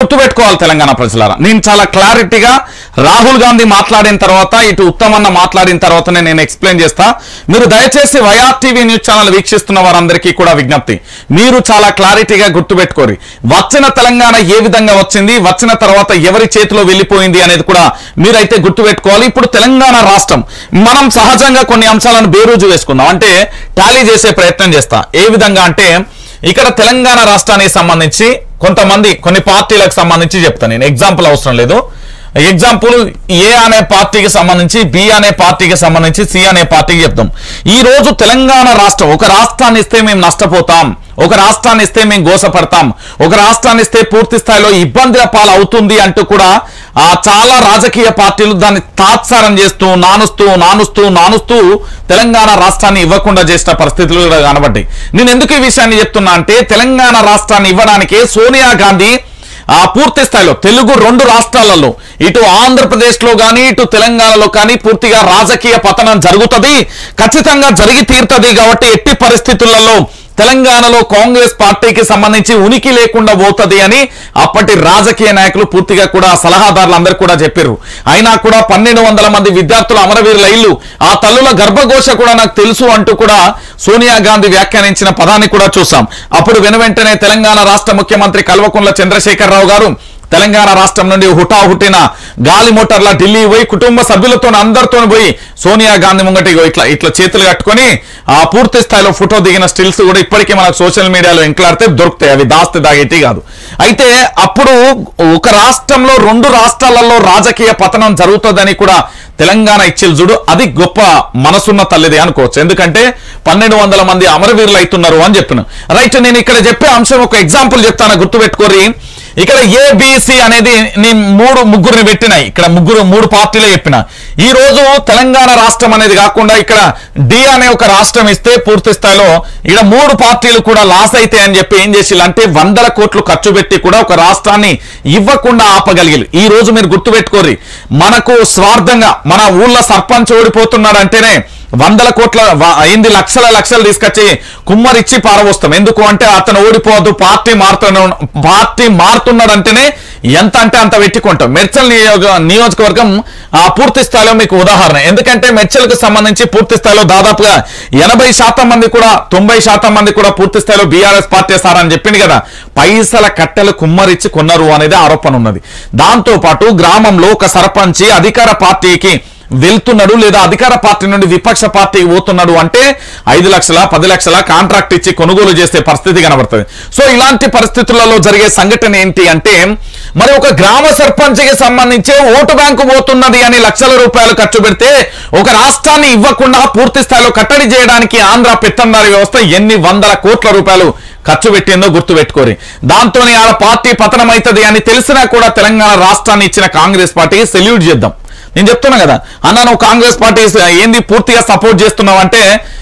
గుర్తుపెట్టుకోవాలి తెలంగాణ ప్రజలారా నేను చాలా క్లారిటీగా రాహుల్ గాంధీ మాట్లాడిన తర్వాత ఇటు ఉత్తమన్న మాట్లాడిన తర్వాతనే నేను ఎక్స్ప్లెయిన్ చేస్తా మీరు దయచేసి వైఆర్ టీవీ న్యూస్ ఛానల్ వీక్షిస్తున్న వారందరికీ కూడా విజ్ఞప్తి మీరు చాలా క్లారిటీగా గుర్తుపెట్టుకోరు వచ్చిన తెలంగాణ ఏ విధంగా వచ్చింది వచ్చిన తర్వాత ఎవరి చేతిలో వెళ్ళిపోయింది అనేది కూడా మీరైతే గుర్తుపెట్టుకోవాలి ఇప్పుడు తెలంగాణ రాష్ట్రం మనం సహజంగా కొన్ని అంశాలను బేరోజు వేసుకుందాం అంటే టాలీ చేసే ప్రయత్నం చేస్తా ఏ విధంగా అంటే ఇక్కడ తెలంగాణ రాష్ట్రానికి సంబంధించి కొంతమంది కొన్ని పార్టీలకు సంబంధించి చెప్తాను నేను ఎగ్జాంపుల్ అవసరం లేదు ఎగ్జాంపుల్ ఏ అనే పార్టీకి సంబంధించి బి అనే పార్టీకి సంబంధించి సి అనే పార్టీకి చెప్తాం ఈ రోజు తెలంగాణ రాష్ట్రం ఒక రాష్ట్రాన్ని ఇస్తే మేము నష్టపోతాం ఒక రాష్ట్రాన్ని ఇస్తే మేము గోసపడతాం ఒక రాష్ట్రాన్ని ఇస్తే పూర్తి స్థాయిలో ఇబ్బందుల పాలు అవుతుంది అంటూ కూడా ఆ చాలా రాజకీయ పార్టీలు దాన్ని తాత్సారం చేస్తూ నానుస్తూ నానుస్తూ నానుస్తూ తెలంగాణ రాష్ట్రాన్ని ఇవ్వకుండా చేసిన పరిస్థితులు కూడా కనబడ్డాయి నేను ఎందుకు ఈ విషయాన్ని చెప్తున్నా అంటే తెలంగాణ రాష్ట్రాన్ని ఇవ్వడానికి సోనియా గాంధీ ఆ పూర్తి స్థాయిలో తెలుగు రెండు రాష్ట్రాలలో ఇటు ఆంధ్రప్రదేశ్ లో కానీ ఇటు తెలంగాణలో కానీ పూర్తిగా రాజకీయ పతనం జరుగుతుంది ఖచ్చితంగా జరిగి తీరుతుంది కాబట్టి ఎట్టి పరిస్థితులలో తెలంగాణలో కాంగ్రెస్ పార్టీకి సంబంధించి ఉనికి లేకుండా పోతుంది అని అప్పటి రాజకీయ నాయకులు పూర్తిగా కూడా సలహాదారులు అందరూ కూడా చెప్పారు అయినా కూడా పన్నెండు వందల మంది విద్యార్థుల అమరవీరుల ఇల్లు ఆ తల్లుల గర్భఘోష కూడా నాకు తెలుసు అంటూ కూడా సోనియా గాంధీ వ్యాఖ్యానించిన పదాన్ని కూడా చూసాం అప్పుడు వెనువెంటనే తెలంగాణ రాష్ట్ర ముఖ్యమంత్రి కల్వకుంట్ల చంద్రశేఖరరావు గారు తెలంగాణ రాష్ట్రం నుండి హుటాహుటిన గాలి మోటార్ల ఢిల్లీ పోయి కుటుంబ సభ్యులతో అందరితో పోయి సోనియా గాంధీ ముంగటి ఇగో ఇట్లా ఇట్లా చేతులు కట్టుకొని ఆ పూర్తి స్థాయిలో ఫోటో దిగిన స్టిల్స్ కూడా ఇప్పటికీ మనకు సోషల్ మీడియాలో ఎంక్లాడితే దొరుకుతాయి అవి దాస్తే దాగేటి కాదు అయితే అప్పుడు ఒక రాష్ట్రంలో రెండు రాష్ట్రాలలో రాజకీయ పతనం జరుగుతుందని కూడా తెలంగాణ ఇచ్చేది చూడు అది గొప్ప మనసున్న తల్లిది అనుకోవచ్చు ఎందుకంటే పన్నెండు వందల మంది అమరవీరులు అవుతున్నారు అని చెప్పిన రైట్ నేను ఇక్కడ చెప్పే అంశం ఒక ఎగ్జాంపుల్ చెప్తాను గుర్తుపెట్టుకోరి ఇక్కడ ఏబిసి అనేది నేను మూడు ముగ్గురిని పెట్టినాయి ఇక్కడ ముగ్గురు మూడు పార్టీలే చెప్పిన ఈ రోజు తెలంగాణ రాష్ట్రం అనేది కాకుండా ఇక్కడ డి అనే ఒక రాష్ట్రం ఇస్తే పూర్తి స్థాయిలో ఇక్కడ మూడు పార్టీలు కూడా లాస్ అయితే అని చెప్పి ఏం చేసి అంటే వందల కోట్లు ఖర్చు పెట్టి కూడా ఒక రాష్ట్రాన్ని ఇవ్వకుండా ఆపగలిగారు ఈ రోజు మీరు గుర్తుపెట్టుకోరి మనకు స్వార్థంగా మన ఊళ్ళో సర్పంచ్ ఓడిపోతున్నాడు అంటేనే వందల కోట్ల వ- అయింది లక్షల లక్షలు తీసుకొచ్చి కుమ్మరిచ్చి పారవస్తాం ఎందుకు అంటే అతను ఓడిపోవద్దు పార్టీ మారుతున్న పార్టీ మారుతున్నాడంటేనే ఎంత అంటే అంత పెట్టుకుంటాం మెర్చల్ నియోజక నియోజకవర్గం ఆ పూర్తి స్థాయిలో మీకు ఉదాహరణ ఎందుకంటే మెర్చల్కు సంబంధించి పూర్తి స్థాయిలో దాదాపుగా ఎనభై శాతం మంది కూడా తొంభై శాతం మంది కూడా పూర్తి స్థాయిలో బీఆర్ఎస్ పార్టీ సార్ అని చెప్పింది కదా పైసల కట్టెలు కుమ్మరిచ్చి కొన్నారు అనేది ఆరోపణ ఉన్నది దాంతో పాటు గ్రామంలో ఒక సర్పంచి అధికార పార్టీకి వెళ్తున్నాడు లేదా అధికార పార్టీ నుండి విపక్ష పార్టీకి పోతున్నాడు అంటే ఐదు లక్షల పది లక్షల కాంట్రాక్ట్ ఇచ్చి కొనుగోలు చేసే పరిస్థితి కనబడుతుంది సో ఇలాంటి పరిస్థితులలో జరిగే సంఘటన ఏంటి అంటే మరి ఒక గ్రామ సర్పంచ్కి సంబంధించి ఓటు బ్యాంకు పోతున్నది అని లక్షల రూపాయలు ఖర్చు పెడితే ఒక రాష్ట్రాన్ని ఇవ్వకుండా పూర్తి స్థాయిలో కట్టడి చేయడానికి ఆంధ్ర పెత్తందారి వ్యవస్థ ఎన్ని వందల కోట్ల రూపాయలు ఖర్చు పెట్టిందో గుర్తు పెట్టుకోరి దాంతో ఆడ పార్టీ పతనం అవుతుంది అని తెలిసినా కూడా తెలంగాణ రాష్ట్రాన్ని ఇచ్చిన కాంగ్రెస్ పార్టీకి సెల్యూట్ చేద్దాం నేను చెప్తున్నా కదా అన్న నువ్వు కాంగ్రెస్ పార్టీ ఏంది పూర్తిగా సపోర్ట్ చేస్తున్నావు అంటే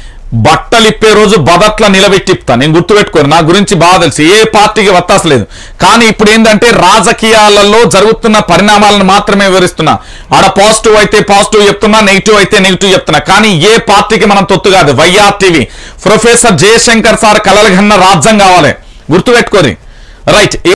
బట్టలు ఇప్పే రోజు బదట్ల నిలబెట్టిప్తా నేను గుర్తుపెట్టుకోను నా గురించి బాగా తెలుసు ఏ పార్టీకి వత్తాసలేదు కానీ ఇప్పుడు ఏంటంటే రాజకీయాలలో జరుగుతున్న పరిణామాలను మాత్రమే వివరిస్తున్నా ఆడ పాజిటివ్ అయితే పాజిటివ్ చెప్తున్నా నెగిటివ్ అయితే నెగిటివ్ చెప్తున్నా కానీ ఏ పార్టీకి మనం తొత్తు కాదు YR TV professor Jayashankar sir కలలుగన్న రాజ్యం కావాలి గుర్తుపెట్టుకోరి రైట్